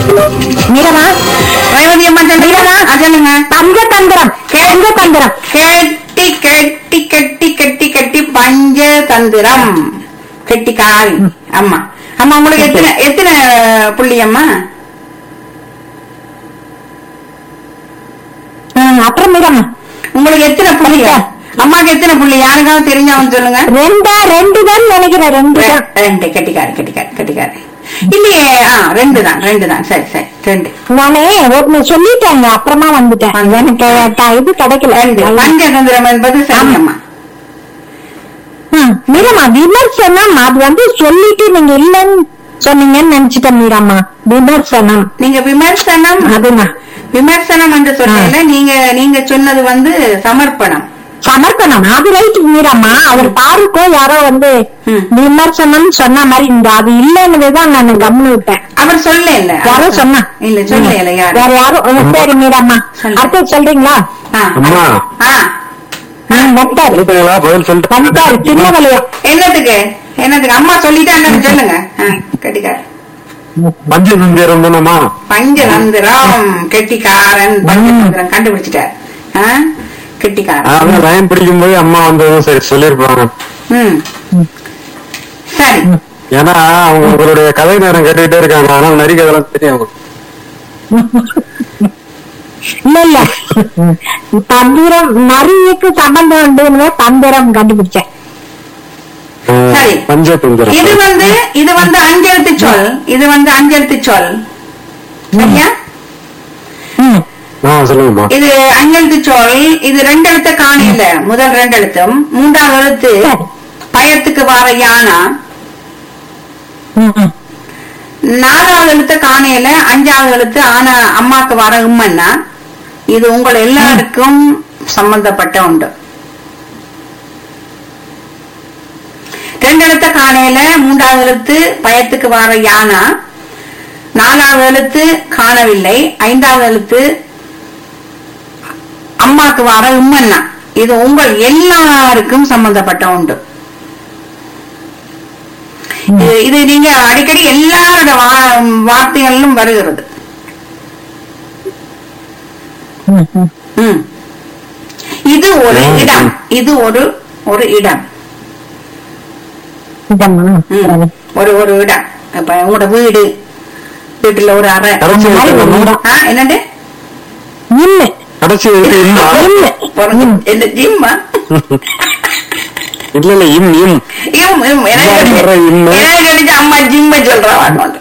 மீரமா ரேவதி அம்மா சொல்லுங்க ஆ, சொல்லுங்க பஞ்சதந்திரம் பஞ்சதந்திரம் கெட்டி கெட்டி கெட்டி கெட்டி கெட்டி பஞ்சதந்திரம் கெட்டி கால் அம்மா அம்மா உங்களுக்கு எத்தனை எத்தனை புள்ளி அம்மா ம், அப்புறம் மீரமா உங்களுக்கு எத்தனை புள்ளி அம்மாக்கு எத்தனை புள்ளி யாருக்காவது தெரிஞ்சவங்க சொல்லுங்க ரெண்டா ரெண்டு தான் நினைக்கிறேன் ரெண்டு தான் ரெ- ரெண்டு கெட்டிக்காரு கெட்டிக்காரு கெட்டிக்காரு இல்லையே ஆ ரெண்டு தான் ரெண்டு தான் சரி சரி ரெண்டு நானே ஒன்னு சொல்லிட்டேங்க அப்புறமா வந்துட்டேன் எனக்கு ட- இது கிடைக்கல ரெண்டு பஞ்சதந்திரம் என்பது சரி அம்மா ம், மீரம்மா விமர்சனம் அது வந்து சொல்லிட்டு நீங்க இல்லன்னு சொன்னீங்கன்னு நினைச்சிட்டேன் மீரம்மா விமர்சனம் நீங்க விமர்சனம் அதுதான் விமர்சனம் என்று சொன்னீங்க நீங்க நீங்க சொன்னது வந்து சமர்ப்பணம் சமர்ப்பணம் அது ரைட் மீரம்மா அவர் பாருக்கோ யாரோ வந்து ம். விமர்சனம் சொன்ன மாதிரி இந்த அது இல்லைன்னுதான் நான் கம்னு விட்டேன் அவர் சொல்ல இல்ல யாரோ சொன்னா இல்ல சொல்ல இல்ல யாரு வேற யாரும் ஓ, சரி மீரம்மா சொல்லு. அடுத்து சொல்றீங்களா ஆ. அம்மா ஆ. ம், வந்துட்டாரு சொல்லிட்டீங்களா பதில் சொல்லிட்டு வந்துட்டாரு திருநெல்வேலியா என்னத்துக்கு என்னத்துக்கு அம்மா சொல்லிட்டா என்னன்னு சொல்லுங்க ஆ, கெட்டிக்காரன் பஞ்சதந்திரம் தானம்மா பஞ்சதந்திரம் கெட்டிக்காரன் பஞ்சதந்திரம் கண்டுபிடிச்சிட்டார் ஆ? கெட்டிக்காரன் அதான் லைன் படிக்கும்போது அம்மா வந்ததும் சரி சொல்லியிருப்பாங்க ம் சரி ஏன்னா அவங்க உங்களுடைய கதை நேரம் கேட்டுக்கிட்டே இருக்காங்க அதனால நிறைய கதைலாம் தெரியும் இல்ல இல்ல தந்திரம் நிறையக்கு சம்பந்தம் உண்டு தந்திரம் கண்டுபிடிச்சேன் சரி. பஞ்சதந்திரம் இது வந்து இது வந்து அஞ்செழுத்து சொல் இது வந்து அஞ்செழுத்து சொல் சரியா ம். ஆ சொல்லுங்கம்மா இது அஞ்செழுத்து சொல் இது ரெண்டு எழுத்த காணையில முதல் ரெண்டு எழுத்தும் மூன்றாவது எழுத்து சரி. பயத்துக்கு வர யானா ம், ம். நாலாவது எழுத்து காணையில அஞ்சாவது எழுத்து ஆனா அம்மாக்கு வர உம்மன்னா இது உங்கள் எல்லாருக்கும் சம்பந்தப்பட்ட உண்டு ரெண்டு எழுத்த காணையில மூன்றாவது எழுத்து பயத்துக்கு வர யானா நாலாவது எழுத்து காணவில்லை ஐந்தாவது எழுத்து அம்மாக்கு வர உம்மன்னா இது உங்கள் எல்லாருக்கும் சம்பந்தப்பட்ட உண்டு இது இது நீங்க அடிக்கடி எல்லாரோட வா- வார்த்தைகளிலும் வருகிறது ம், ம். ம். இது ஒரு இடம் இது ஒரு ஒரு இடம் இதம்மா. ம். சரி. ஒரு ஒரு இடம் இப்ப உங்களோட வீடு வீட்டுல ஒரு அறை கடைசி அந்த மாதிரி ஒரு எழுத்து இடம். ஆ, என்னண்டு இல்ல கடைசி எழுத்து இம்மா இல்ல பிறகு என்ன ஜிம்மா இல்ல இல்ல இம் இம் இம், இம். எனக்கு இம்மா, தெரிஞ்சு- இம்மா. எனக்கு தெரிஞ்சு அம்மா ஜிம்ம சொல்றா